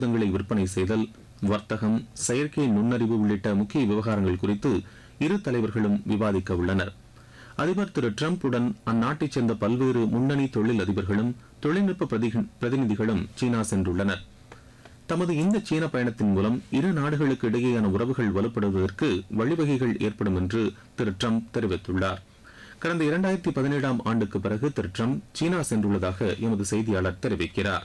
ஆயுதங்களை விற்பனை செய்தல் வர்த்தகம் செயற்கை நுண்ணறிவு உள்ளிட்ட முக்கிய விவகாரங்கள் குறித்து இரு தலைவர்களும் விவாதிக்க உள்ளனர் அதிபர் திரு டிரம்ப் உடன் அந்நாட்டைச் சேர்ந்த பல்வேறு முன்னணி தொழில் அதிபர்களும் தொழில்நுட்ப பிரதிக- பிரதிநிதிகளும் சீனா சென்றுள்ளனர் தமது இந்த சீன பயணத்தின் மூலம் இரு நாடுகளுக்கு இடையேயான உறவுகள் வலுப்படுவதற்கு வழிவகைகள் ஏற்படும் என்று திரு டிரம்ப் தெரிவித்துள்ளார் கடந்த இரண்டாயிரத்தி பதினேழாம் ஆண்டுக்கு பிறகு திரு டிரம்ப் சீனா சென்றுள்ளதாக எமது செய்தியாளர் தெரிவிக்கிறார்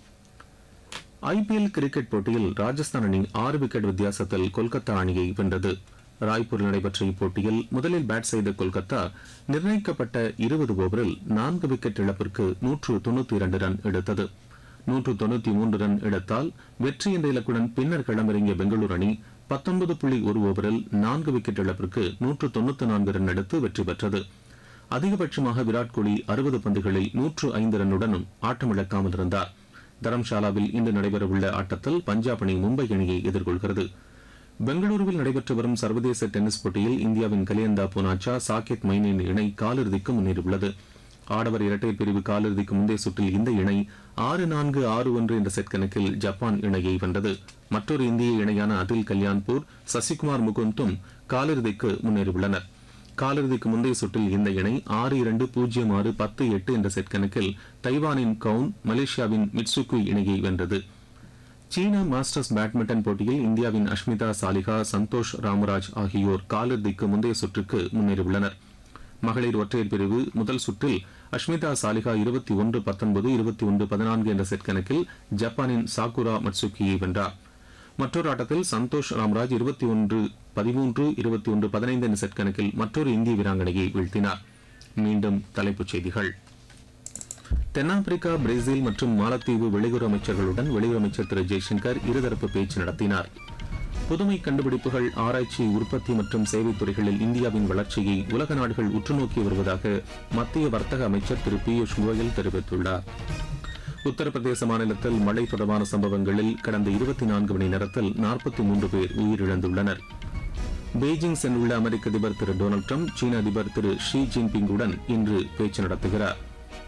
ஐபிஎல் கிரிக்கெட் போட்டியில் ராஜஸ்தான் அணி ஆறு விக்கெட் வித்தியாசத்தில் கொல்கத்தா அணியை வென்றது ராய்ப்பூரில் நடைபெற்ற இப்போட்டியில் முதலில் பேட் செய்த கொல்கத்தா நிர்ணயிக்கப்பட்ட இருபது ஓவரில் நான்கு விக்கெட் இழப்பிற்கு நூற்று தொண்ணூத்தி இரண்டு ரன் எடுத்தது நூற்று தொண்ணூத்தி மூன்று ரன் எடுத்தால் வெற்றி என்ற இலக்குடன் பின்னர் களமிறங்கிய பெங்களூரு அணி பத்தொன்பது புள்ளி ஒரு ஓவரில் நான்கு விக்கெட் இழப்பிற்கு நூற்று தொண்ணூத்தி நான்கு ரன் எடுத்து வெற்றி பெற்றது அதிகபட்சமாக விராட் கோலி அறுபது பந்துகளில் நூற்று ஐந்து ரன்னுடனும் ஆட்டமிழக்காமல் இருந்தார் தரம்ஷாலாவில் இன்று நடைபெறவுள்ள ஆட்டத்தில் பஞ்சாப் அணி மும்பை அணியை எதிர்கொள்கிறது பெங்களூருவில் நடைபெற்று வரும் சர்வதேச டென்னிஸ் போட்டியில் இந்தியாவின் கலியந்தா புனாச்சா சாகேத் மைனின் இணை காலிறுதிக்கு முன்னேறியுள்ளது ஆடவர் இரட்டையர் பிரிவு காலிறுதிக்கு முந்தைய சுற்றில் இந்த இணை ஆறு நான்கு ஆறு ஒன்று என்ற செட் கணக்கில் ஜப்பான் இணையை வென்றது மற்றொரு இந்திய இணையான அதில் கல்யாண்பூர் சசிகுமார் முகுந்தும் காலிறுதிக்கு முன்னேறியுள்ளனர் காலிறுதிக்கு முந்தைய சுற்றில் இந்த இணை ஆறு இரண்டு பூஜ்ஜியம் ஆறு பத்து எட்டு என்ற செட் கணக்கில் தைவானின் கவுன் மலேசியாவின் மிட்சுக்கு இணையை வென்றது சீன மாஸ்டர்ஸ் பேட்மிண்டன் போட்டியில் இந்தியாவின் அஷ்மிதா சாலிகா சந்தோஷ் ராமராஜ் ஆகியோர் காலிறுதிக்கு முந்தைய சுற்றுக்கு முன்னேறியுள்ளனர் மகளிர் ஒற்றையர் பிரிவு முதல் சுற்றில் அஷ்மிதா சாலிகா இருபத்தி ஒன்று பத்தொன்பது இருபத்தி ஒன்று பதினான்கு என்ற செட் கணக்கில் ஜப்பானின் சாகுரா மட்சுக்கியை வென்றார் மற்றொரு ஆட்டத்தில் சந்தோஷ் ராம்ராஜ் இருபத்தி ஒன்று பதிமூன்று இருபத்தி ஒன்று பதினைந்து என்ற செட் கணக்கில் மற்றொரு இந்திய வீராங்கனையை வீழ்த்தினார் மீண்டும் தலைப்புச் செய்திகள் தென்னாப்பிரிக்கா பிரேசில் மற்றும் மாலத்தீவு வெளியுறவு அமைச்சர்களுடன் வெளியுறவு அமைச்சர் திரு ஜெய்சங்கர் இருதரப்பு பேச்சு நடத்தினார் புதுமை கண்டுபிடிப்புகள் ஆராய்ச்சி உற்பத்தி மற்றும் சேவைத் துறைகளில் இந்தியாவின் வளர்ச்சியை உலக நாடுகள் உற்றுநோக்கி வருவதாக மத்திய வர்த்தக அமைச்சர் திரு பியூஷ் கோயல் தெரிவித்துள்ளார் உத்தரப்பிரதேச மாநிலத்தில் மழை தொடர்பான சம்பவங்களில் கடந்த இருபத்தி நான்கு மணி நேரத்தில் நாற்பத்தி மூன்று பேர் உயிரிழந்துள்ளனர் பெய்ஜிங் சென்றுள்ள அமெரிக்க அதிபர் திரு டொனால்டு ட்ரம்ப் சீன அதிபர் திரு ஷி ஜின்பிங்குடன் இன்று பேச்சு நடத்துகிறார்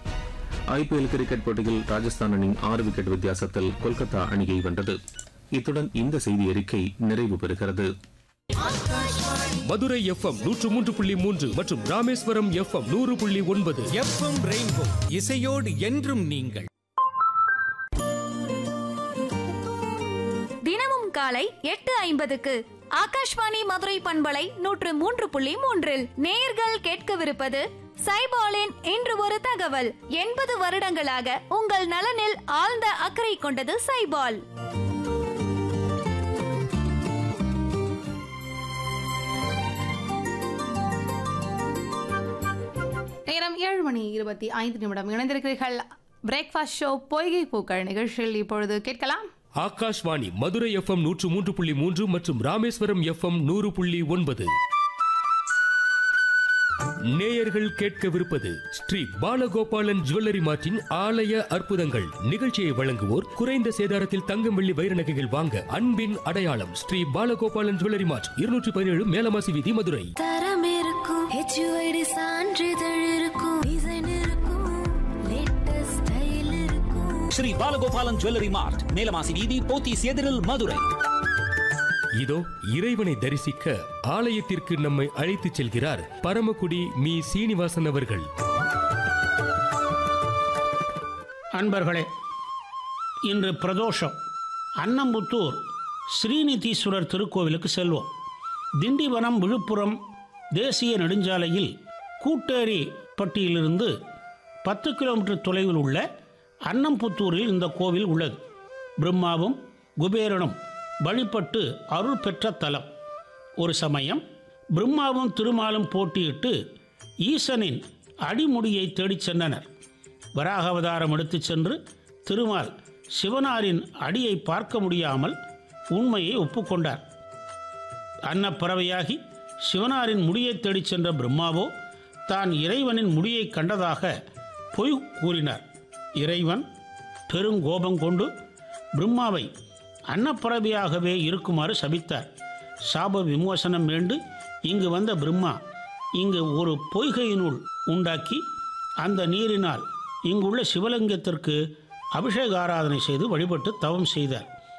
ஐபிஎல் கிரிக்கெட் போட்டியில் ராஜஸ்தான் அணி ஆறு விக்கெட் வித்தியாசத்தில் கொல்கத்தா அணியை வென்றது இத்துடன் இந்த செய்தி அறிக்கை நிறைவு பெறுகிறது மதுரை எஃப்எம் நூற்று மூன்று புள்ளி மூன்று மற்றும் ராமேஸ்வரம் எஃப்எம் நூறு புள்ளி ஒன்பது எஃப்எம் ரெயின்போ இசையோடு என்றும் நீங்கள் தினமும் காலை எட்டு ஐம்பதுக்கு ஆகாஷ்வாணி மதுரை பண்பலை நூற்று மூன்று புள்ளி மூன்றில் நேயர்கள் கேட்கவிருப்பது சைபாலின் இன்று ஒரு தகவல் எண்பது வருடங்களாக உங்கள் நலனில் ஆழ்ந்த அக்கறை கொண்டது சைபால் நேரம் ஏழு மணி இருபத்தி ஐந்து நிமிடம் இணைந்திருக்கிறீர்கள் பிரேக்ஃபாஸ்ட் ஷோ பொய்கை பூக்கள் நிகழ்ச்சியில் இப்பொழுது கேட்கலாம் ஆகாஷ்வாணி மதுரை எஃப்எம் நூற்று மூன்று புள்ளி மூன்று மற்றும் ராமேஸ்வரம் எஃப்எம் நூறு புள்ளி ஒன்பது நேயர்கள் கேட்கவிருப்பது ஸ்ரீ பாலகோபாலன் ஜுவல்லரி மார்ட்டின் ஆலய அற்புதங்கள் நிகழ்ச்சியை வழங்குவோர் குறைந்த சேதாரத்தில் தங்கம் வெள்ளி வைர நகைகள் வாங்க அன்பின் அடையாளம் ஸ்ரீ பாலகோபாலன் ஜுவல்லரி மார்ட் இருநூற்றி பதினேழு மேலமாசி வீதி மதுரை தரம் இருக்கும் ஹெச்யூஐடி சான்றிதழ் இருக்கும் டிசைன் இருக்கும் லேட்டஸ்ட் ஸ்டைல் இருக்கும் ஸ்ரீ பாலகோபாலன் ஜுவல்லரி மார்ட் மேலமாசி வீதி போத்தீஸ் எதிரில் மதுரை இதோ இறைவனை தரிசிக்க ஆலயத்திற்கு நம்மை அழைத்துச் செல்கிறார் பரமக்குடி மீ சீனிவாசன் அவர்கள் அன்பர்களே இன்று பிரதோஷம் அன்னம்புத்தூர் ஸ்ரீநிதீஸ்வரர் திருக்கோவிலுக்கு செல்வோம் திண்டிவனம் விழுப்புரம் தேசிய நெடுஞ்சாலையில் கூட்டேரி பட்டியிலிருந்து பத்து கிலோமீட்டர் தொலைவில் உள்ள அன்னம்புத்தூரில் இந்த கோவில் உள்ளது பிரம்மாவும் குபேரனும் வழிபட்டு அருள் பெற்ற தலம் ஒரு சமயம் பிரம்மாவும் திருமாலும் போட்டியிட்டு ஈசனின் அடிமுடியை தேடிச் சென்றனர் வராக அவதாரம் எடுத்துச் சென்று திருமால் சிவனாரின் அடியை பார்க்க முடியாமல் உண்மையை ஒப்புக்கொண்டார் அன்னப்பறவையாகி சிவனாரின் முடியை தேடிச் சென்ற பிரம்மாவோ தான் இறைவனின் முடியை கண்டதாக பொய் கூறினார் இறைவன் பெருங்கோபம் கொண்டு பிரம்மாவை அன்னப்பறவையாகவே இருக்குமாறு சபித்தார் சாப விமோசனம் வேண்டு இங்கு வந்த பிரம்மா இங்கு ஒரு பொய்கையினுள் உண்டாக்கி அந்த நீரினால் இங்குள்ள சிவலிங்கத்திற்கு அபிஷேக ஆராதனை செய்து வழிபட்டு தவம் செய்தார்